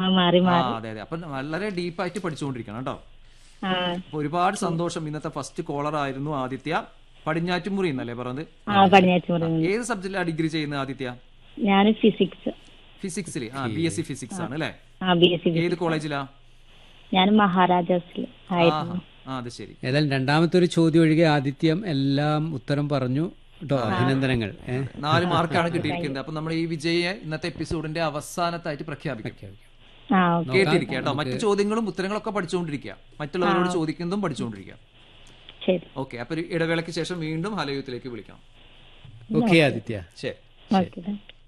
മാറി ആ മാറി അതെ അതെ അപ്പൊ വളരെ ഡീപ്പായിട്ട് പഠിച്ചുകൊണ്ടിരിക്കണം കേട്ടോ ആ അപ്പൊ ഒരുപാട് സന്തോഷം ഇന്നത്തെ ഫസ്റ്റ് കോളർ ആയിരുന്നു ആദിത്യ പടിഞ്ഞാറ്റുമുറി എന്നല്ലേ പറഞ്ഞത് ആ പടിഞ്ഞാറ്റുമുറി ഏത് സബ്ജക്റ്റിലാണ് ഡിഗ്രി ചെയ്യുന്നത് ആദിത്യ ഞാൻ ഫിസിക്സ് ഫിസിക്സിൽ ആ ബി എസ് സി ഫിസിക്സ് ആണ് അല്ലേ ആ ബി എസ് സി ഏത് കോളേജിലാ ഞാൻ മഹാരാജാസിൽ ആയിരുന്നു ആ അത് ശരി ഏതായാലും രണ്ടാമത്തെ ഒരു ചോദ്യം ഒഴികെ ആദിത്യം എല്ലാം ഉത്തരം പറഞ്ഞു കേട്ടോ അഭിനന്ദനങ്ങൾ ഏ? നാല് മാർക്കാണ് കിട്ടിയിരിക്കുന്നത് അപ്പൊ നമ്മൾ ഈ വിജയെ ഇന്നത്തെ എപ്പിസോഡിന്റെ അവസാനത്തായിട്ട് പ്രഖ്യാപിക്കും ആ ഓക്കെ കേട്ടിരിക്കുക കേട്ടോ മറ്റു ചോദ്യങ്ങളും ഉത്തരങ്ങളൊക്കെ പഠിച്ചുകൊണ്ടിരിക്കുക മറ്റുള്ളവരോട് ചോദിക്കുന്നതും പഠിച്ചുകൊണ്ടിരിക്കുക ശരി ഓക്കെ അപ്പൊ ഒരു ഇടവേളയ്ക്ക് ശേഷം വീണ്ടും ഹലയൂത്തിലേക്ക് വിളിക്കണം ഓക്കെ ആദിത്യ ശരി ഓക്കെ താങ്ക് യു